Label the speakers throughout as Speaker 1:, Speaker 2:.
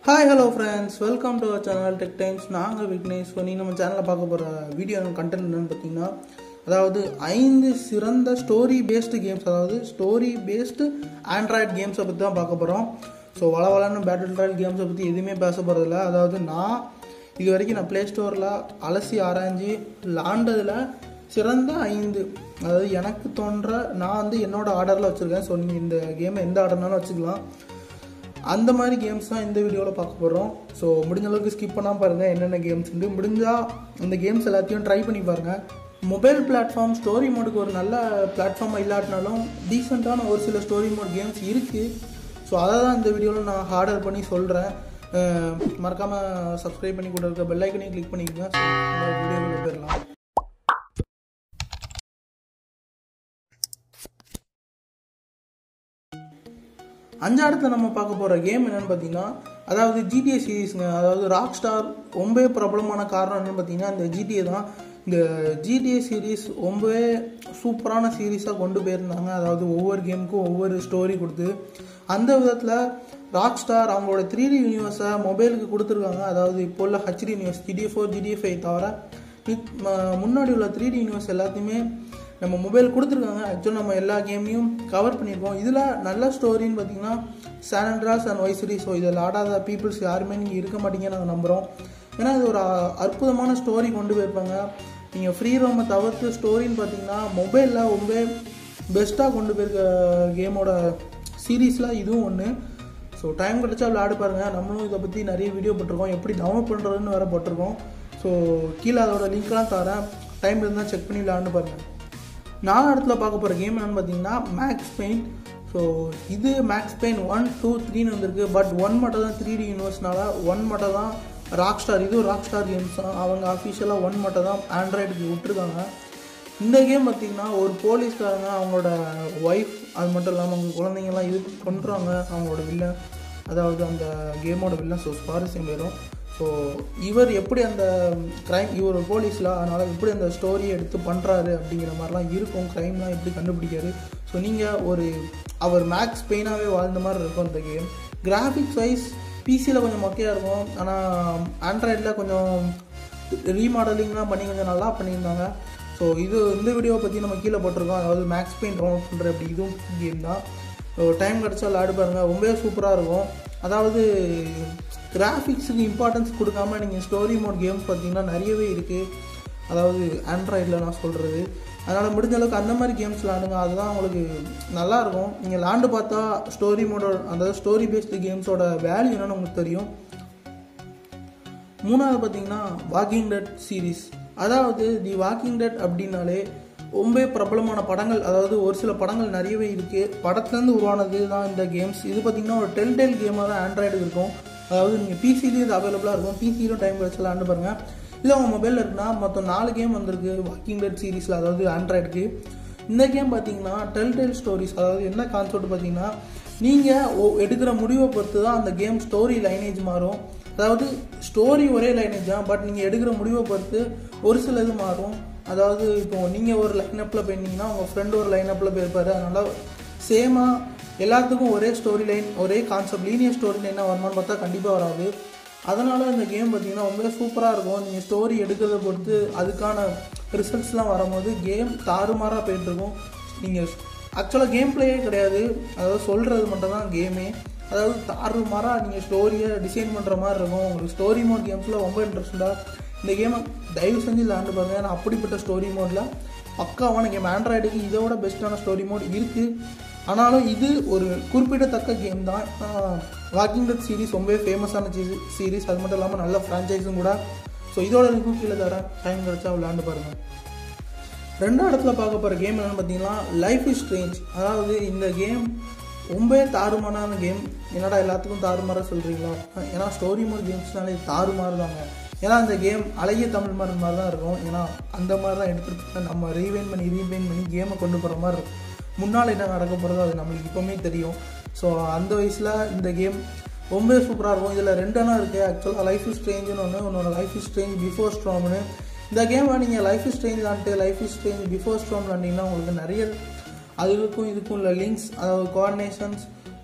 Speaker 1: hi hello friends welcome to our channel Tech Times நாங்கள் Vignesh so நீ நம்ம சேனலில் பார்க்க போகிற வீடியோ கண்டென்ட் என்னன்னு பார்த்தீங்கன்னா அதாவது ஐந்து சிறந்த ஸ்டோரி பேஸ்டு கேம்ஸ் அதாவது ஸ்டோரி பேஸ்டு ஆண்ட்ராய்டு கேம்ஸை பற்றி தான் பார்க்க போகிறோம் ஸோ வள வளன்னு பேட்டில் ராயல் கேம்ஸை பற்றி எதுவுமே பேச போகிறதில்ல அதாவது நான் இது வரைக்கும் நான் ப்ளே ஸ்டோரில் அலசி ஆராய்ஞ்சு விளாண்டதில் சிறந்த ஐந்து அதாவது எனக்கு தோன்ற நான் வந்து என்னோட ஆர்டரில் வச்சுருக்கேன் ஸோ நீங்கள் இந்த கேமை எந்த ஆர்டர்னாலும் வச்சுக்கலாம் அந்த மாதிரி கேம்ஸ் தான் இந்த வீடியோவில் பார்க்க போகிறோம் ஸோ முடிஞ்ச அளவுக்கு ஸ்கிப் பண்ணாமல் பாருங்கள் என்னென்ன கேம்ஸ் உண்டு முடிஞ்சால் இந்த கேம்ஸ் எல்லாத்தையும் ட்ரை பண்ணி பாருங்கள் மொபைல் பிளாட்ஃபார்ம் ஸ்டோரி மோடுக்கு ஒரு நல்ல பிளாட்ஃபார்மாக இல்லாட்டினாலும் டீசெண்டான ஒரு சில ஸ்டோரி மோட் கேம்ஸ் இருக்குது ஸோ அதை தான் இந்த வீடியோவில் நான் ஆர்டர் பண்ணி சொல்கிறேன் மறக்காமல் சப்ஸ்கிரைப் பண்ணி கூட இருக்க பெல் ஐக்கனையும் கிளிக் பண்ணிக்கோங்க வீடியோவில் போயிடலாம் அஞ்சாடத்தில் நம்ம பார்க்க போகிற கேம் என்னென்னு பார்த்தீங்கன்னா அதாவது ஜிடிஏ சீரீஸுங்க அதாவது ராக் ஸ்டார் ரொம்ப பிரபலமான காரணம் என்னென்னு பார்த்தீங்கன்னா இந்த ஜிடிஏ தான் இந்த ஜிடிஏ சீரீஸ் ரொம்பவே சூப்பரான சீரீஸாக கொண்டு போயிருந்தாங்க அதாவது ஒவ்வொரு கேமுக்கும் ஒவ்வொரு ஸ்டோரி கொடுத்து அந்த விதத்தில் ராக் ஸ்டார் அவங்களோட த்ரீ டி யூனிவர்ஸை மொபைலுக்கு கொடுத்துருக்காங்க அதாவது இப்போ உள்ள HD universe GTA four GTA five தவிர முன்னாடி உள்ள த்ரீ டி யூனிவர்ஸ் எல்லாத்தையுமே நம்ம மொபைல் கொடுத்துருக்காங்க ஆக்சுவலாக நம்ம எல்லா கேமையும் கவர் பண்ணியிருக்கோம் இதில் நல்ல ஸ்டோரின்னு பார்த்தீங்கன்னா சானண்ட்ராஸ் அண்ட் வைசரி ஸோ இதில் ஆடாத பீப்புள்ஸ் யாருமே நீங்கள் இருக்க மாட்டீங்கன்னு நாங்கள் நம்புகிறோம் ஏன்னா இது ஒரு அற்புதமான ஸ்டோரி கொண்டு போயிருப்பாங்க நீங்கள் ஃப்ரீ ரோமை தவிர்த்து ஸ்டோரின்னு பார்த்தீங்கன்னா மொபைலில் ரொம்ப பெஸ்ட்டாக கொண்டு போயிருக்க கேமோட சீரீஸில் இதுவும் ஒன்று ஸோ டைம் கிடச்சா விளையாடு பாருங்கள் நம்மளும் இதை பற்றி நிறைய வீடியோ போட்டிருக்கோம் எப்படி டவுன்லோட் பண்ணுறதுன்னு வேறு போட்டிருக்கோம் ஸோ கீழே அதோட லிங்க்லாம் தரேன் டைம் இருந்தால் செக் பண்ணி விளையாண்டு பாருங்கள் நாலு இடத்துல பார்க்க போகிற கேம் என்னென்னு பார்த்தீங்கன்னா மேக்ஸ் பெயிண்ட் ஸோ இது மேக்ஸ் பெயின் ஒன் டூ த்ரீன்னு வந்திருக்கு பட் ஒன் மட்டும் தான் த்ரீ டி யூனிவர்ஸ்னால ஒன் மட்டும் தான் ராக் ஸ்டார் இது ராக் ஸ்டார் கேம்ஸ் தான் அவங்க அஃபிஷியலாக ஒன் மட்டும் தான் ஆண்ட்ராய்டுக்கு விட்டுருக்காங்க இந்த கேம் பார்த்திங்கன்னா ஒரு போலீஸ்காரங்க அவங்களோட ஒய்ஃப் அது மட்டும் இல்லாமல் அவங்க குழந்தைங்கள்லாம் இது பண்ணுறாங்க அவங்களோட வில்லன் அதாவது அந்த கேமோட வில்லன் ஸோ சுவாரஸ்யம் வரும் ஸோ இவர் எப்படி அந்த க்ரைம் இவர் ஒரு போலீஸில் அதனால் எப்படி அந்த ஸ்டோரியை எடுத்து பண்ணுறாரு அப்படிங்கிற மாதிரிலாம் இருக்கும் க்ரைம்லாம் எப்படி கண்டுபிடிக்காரு ஸோ நீங்கள் ஒரு அவர் மேக்ஸ் பெயினாகவே வாழ்ந்த மாதிரி இருக்கும் இந்த கேம் கிராஃபிக்ஸ் வைஸ் பிசியில் கொஞ்சம் மொக்கையாக இருக்கும் ஆனால் ஆண்ட்ராய்டில் கொஞ்சம் ரீமாடலிங்லாம் பண்ணி கொஞ்சம் நல்லா பண்ணியிருந்தாங்க ஸோ இது இந்த வீடியோவை பற்றி நம்ம கீழே போட்டிருக்கோம் அதாவது மேக்ஸ் பெயின் டவுன்லோட் பண்ணுற அப்படி இதுவும் கேம் தான் ஸோ டைம் கிடச்சா விளையாடு பாருங்கள் ரொம்பவே சூப்பராக இருக்கும் அதாவது கிராஃபிக்ஸுக்கு இம்பார்ட்டன்ஸ் கொடுக்காம நீங்கள் ஸ்டோரி மோட் கேம்ஸ் பார்த்தீங்கன்னா நிறையவே இருக்குது அதாவது ஆண்ட்ராய்டில் நான் சொல்கிறது அதனால் முடிஞ்ச அளவுக்கு அந்த மாதிரி கேம்ஸ் விளாடுங்க அதுதான் உங்களுக்கு நல்லாயிருக்கும் நீங்கள் லாண்டு பார்த்தா ஸ்டோரி மோடோட அதாவது ஸ்டோரி பேஸ்டு கேம்ஸோட வேல்யூ என்னன்னு உங்களுக்கு தெரியும் மூணாவது பார்த்தீங்கன்னா வாக்கிங் டெட் சீரீஸ் அதாவது தி வாக்கிங் டெட் அப்படின்னாலே ரொம்ப பிரபலமான படங்கள் அதாவது ஒரு சில படங்கள் நிறையவே இருக்குது படத்துலேருந்து உருவானது தான் இந்த கேம்ஸ் இது பார்த்திங்கன்னா ஒரு டெல் டெல் கேமாக தான் ஆண்ட்ராய்டு இருக்கும் அதாவது நீங்கள் பிசிலையும் இது அவைலபிளாக இருக்கும் பிசிலையும் டைம் வச்சு விளாண்டு பாருங்கள் இல்லை உங்கள் மொபைலில் இருக்குன்னா மொத்தம் நாலு கேம் வந்திருக்கு வாக்கிங் டெட் சீரீஸில் அதாவது ஆண்ட்ராய்டுக்கு இந்த கேம் பார்த்தீங்கன்னா டெல் டெல் ஸ்டோரிஸ் அதாவது என்ன கான்செப்ட் பார்த்தீங்கன்னா நீங்கள் எடுக்கிற முடிவை பொறுத்து தான் அந்த கேம் ஸ்டோரி லைனேஜ் மாறும் அதாவது ஸ்டோரி ஒரே லைனேஜ் தான் பட் நீங்கள் எடுக்கிற முடிவை பொறுத்து ஒரு சில இது மாறும் அதாவது இப்போ நீங்கள் ஒரு லைனப்பில் போயிருந்தீங்கன்னா உங்கள் ஃப்ரெண்டு ஒரு லைனப்பில் போயிருப்பாரு அதனால் சேமாக எல்லாத்துக்கும் ஒரே ஸ்டோரி லைன் ஒரே கான்செப்ட் லீனியர் ஸ்டோரி லைனாக வருமானு பார்த்தா கண்டிப்பாக வராது அதனால் இந்த கேம் பார்த்தீங்கன்னா ரொம்ப சூப்பராக இருக்கும் நீங்கள் ஸ்டோரி எடுக்கிறத பொறுத்து அதுக்கான ரிசல்ட்ஸ்லாம் வரும்போது கேம் தாறுமாறாக போயிட்டுருக்கும் நீங்கள் ஆக்சுவலாக கேம் பிளேயே கிடையாது அதாவது சொல்கிறது மட்டும் தான் கேமே அதாவது தாறுமாறாக நீங்கள் ஸ்டோரியை டிசைன் பண்ணுற மாதிரி இருக்கும் உங்களுக்கு ஸ்டோரி மோட் கேம்ஸில் ரொம்ப இன்ட்ரெஸ்டாக இந்த கேமை தயவு செஞ்சு விளாண்டு பாருங்கள் ஏன்னா அப்படிப்பட்ட ஸ்டோரி மோடில் பக்காவான கேம் ஆண்ட்ராய்டுக்கு இதோட பெஸ்ட்டான ஸ்டோரி மோட் இருக்குது ஆனாலும் இது ஒரு குறிப்பிடத்தக்க கேம் தான் வாக்கிங் டெட் சீரீஸ் ரொம்பவே ஃபேமஸான சீரீஸ் அது மட்டும் இல்லாமல் நல்ல ஃப்ரான்ச்சைஸும் கூட ஸோ இதோட லிங்க்கும் கீழே தரேன் டைம் கிடச்சா விளையாண்டு பாருங்கள் ரெண்டாம் இடத்துல பார்க்க போகிற கேம் என்னென்னு பார்த்தீங்கன்னா லைஃப் இஸ் ஸ்ட்ரேஞ்ச் அதாவது இந்த கேம் ரொம்பவே தாறுமாறான கேம் என்னடா எல்லாத்துக்கும் தாறுமாறாக சொல்கிறீங்களா ஏன்னா ஸ்டோரி மோட் கேம்ஸ்னாலே தாறுமாறு தாங்க ஏன்னா அந்த கேம் அழகிய தமிழ் மாதிரி மாதிரி தான் இருக்கும் ஏன்னா அந்த மாதிரி தான் எடுத்துகிட்டு நம்ம ரீவைன் பண்ணி ரீவைன் பண்ணி கேமை கொண்டு போகிற மாதிரி இருக்கும் முன்னால் என்ன நடக்க போகிறதோ அது நம்மளுக்கு இப்போவுமே தெரியும் ஸோ அந்த வயசில் இந்த கேம் ரொம்ப சூப்பராக இருக்கும் இதில் ரெண்டு அண்ணா இருக்குது ஆக்சுவலாக லைஃப் இஸ் ஸ்ட்ரேஞ்சுன்னு ஒன்று உன்னோட லைஃப் இஸ் ஸ்ட்ரேஞ்ச் பிஃபோர் ஸ்ட்ராம்னு இந்த கேமை நீங்கள் லைஃப் இஸ் ஸ்ட்ரேஞ்ச் விளாண்ட்டு life is strange before storm விளாண்டிங்கன்னா உங்களுக்கு நிறைய அதுக்கும் இதுக்கும் உள்ள லிங்க்ஸ் அதாவது கோஆர்டினேஷன்ஸ்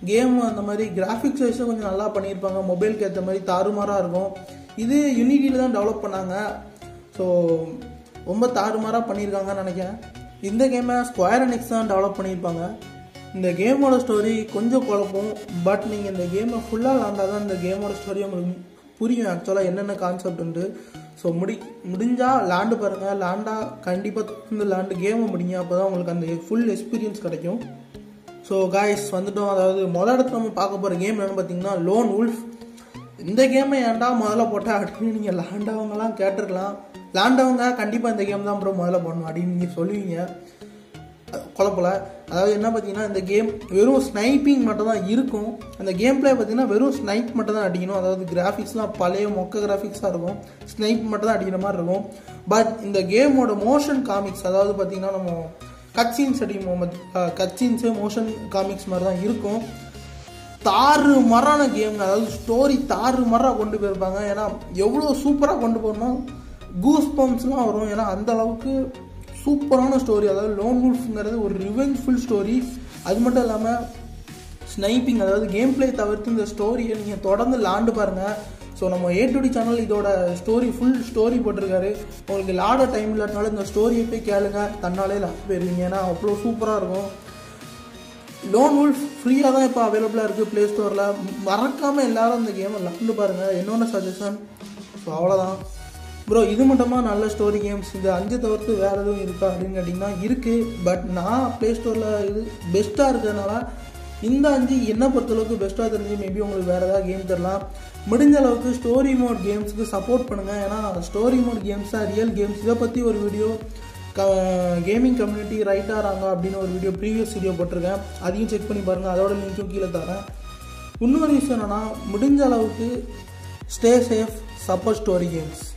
Speaker 1: கேம் அந்த மாதிரி கிராஃபிக்ஸ் வைஸும் கொஞ்சம் நல்லா பண்ணியிருப்பாங்க மொபைலுக்கு ஏற்ற மாதிரி தாறுமாறாக இருக்கும் இது யூனிட்டியில் தான் டெவலப் பண்ணாங்க ஸோ ரொம்ப தாறுமாறாக பண்ணியிருக்காங்கன்னு நினைக்கிறேன் இந்த கேமை ஸ்கொயர் அனிக்ஸ் தான் டெவலப் பண்ணியிருப்பாங்க இந்த கேமோட ஸ்டோரி கொஞ்சம் குழப்பம் பட் நீங்கள் இந்த கேமை ஃபுல்லாக விளாண்டா தான் இந்த கேமோட ஸ்டோரி உங்களுக்கு புரியும் ஆக்சுவலாக என்னென்ன கான்செப்ட்ன்ட்டு ஸோ முடி முடிஞ்சால் லேண்டு பாருங்கள் லேண்டா கண்டிப்பாக தொடர்ந்து லேண்டு கேமை முடிங்க அப்போ தான் உங்களுக்கு அந்த ஃபுல் எக்ஸ்பீரியன்ஸ் கிடைக்கும் ஸோ காய்ஸ் வந்துட்டோம் அதாவது முதல் இடத்துல நம்ம பார்க்க போகிற கேம் என்னென்னு பார்த்தீங்கன்னா லோன் உல்ஃப் இந்த கேமை ஏன்டா முதல்ல போட்டால் அப்படின்னு நீங்கள் லேண்டவங்கலாம் கேட்டிருக்கலாம் லேண்டவங்க கண்டிப்பாக இந்த கேம் தான் ப்ரோ முதல்ல போடணும் அப்படின்னு நீங்கள் சொல்லுவீங்க குழப்பல அதாவது என்ன பார்த்தீங்கன்னா இந்த கேம் வெறும் ஸ்னைப்பிங் மட்டும் தான் இருக்கும் அந்த கேம் பிளே பார்த்தீங்கன்னா வெறும் ஸ்னைப் மட்டும் தான் அடிக்கணும் அதாவது கிராஃபிக்ஸ்லாம் பழைய மொக்க கிராஃபிக்ஸாக இருக்கும் ஸ்னைப் மட்டும் தான் அடிக்கிற மாதிரி இருக்கும் பட் இந்த கேமோட மோஷன் காமிக்ஸ் அதாவது பார்த்தீங்கன்னா நம்ம கட்சீன்ஸ் அடிக்கும் கட்சீன்ஸு மோஷன் காமிக்ஸ் மாதிரி தான் இருக்கும் தாறு மரான கேம் அதாவது ஸ்டோரி தாறு மரம் கொண்டு போயிருப்பாங்க ஏன்னா எவ்வளோ சூப்பராக கொண்டு போகணும் கூஸ் பம்ப்ஸ்லாம் வரும் ஏன்னா அந்த அளவுக்கு சூப்பரான ஸ்டோரி அதாவது லோன் வூல்ஃப்ங்கிறது ஒரு ரிவெஞ்ச்ஃபுல் ஸ்டோரி அது மட்டும் இல்லாமல் ஸ்னைப்பிங் அதாவது கேம் பிளே தவிர்த்து இந்த ஸ்டோரியை நீங்கள் தொடர்ந்து லாண்டு பாருங்கள் ஸோ நம்ம ஏ டு டி சேனல் இதோட ஸ்டோரி ஃபுல் ஸ்டோரி போட்டிருக்காரு உங்களுக்கு லாட டைம் இல்லாதனால இந்த ஸ்டோரியை போய் கேளுங்க தன்னாலே லாஸ்ட் போயிருவீங்க ஏன்னா அவ்வளோ சூப்பராக இருக்கும் லோன் வூல்ஃப் ஃப்ரீயாக தான் இப்போ அவைலபிளாக இருக்குது ப்ளே ஸ்டோரில் மறக்காமல் எல்லாரும் இந்த கேமை லாண்டு பாருங்கள் என்னோட சஜஷன் ஸோ அவ்வளோதான் ப்ரோ இது மட்டுமா நல்ல ஸ்டோரி கேம்ஸ் இந்த அஞ்சு தவிர்த்து வேறு எதுவும் இருக்கா அப்படின்னு கேட்டிங்கன்னா இருக்குது பட் நான் ப்ளே ஸ்டோரில் இது பெஸ்ட்டாக இருக்கிறதுனால இந்த அஞ்சு என்ன பொறுத்தளவுக்கு பெஸ்ட்டாக தெரிஞ்சு மேபி உங்களுக்கு வேறு ஏதாவது கேம் தரலாம் முடிஞ்ச அளவுக்கு ஸ்டோரி மோட் கேம்ஸுக்கு சப்போர்ட் பண்ணுங்கள் ஏன்னா ஸ்டோரி மோட் கேம்ஸாக ரியல் கேம்ஸ் இதை பற்றி ஒரு வீடியோ க கேமிங் கம்யூனிட்டி ரைட்டாக ராங்க அப்படின்னு ஒரு வீடியோ ப்ரீவியஸ் வீடியோ போட்டிருக்கேன் அதையும் செக் பண்ணி பாருங்கள் அதோட லிங்க்கும் கீழே தரேன் இன்னொரு விஷயம் என்னென்னா முடிஞ்ச அளவுக்கு stay safe support story games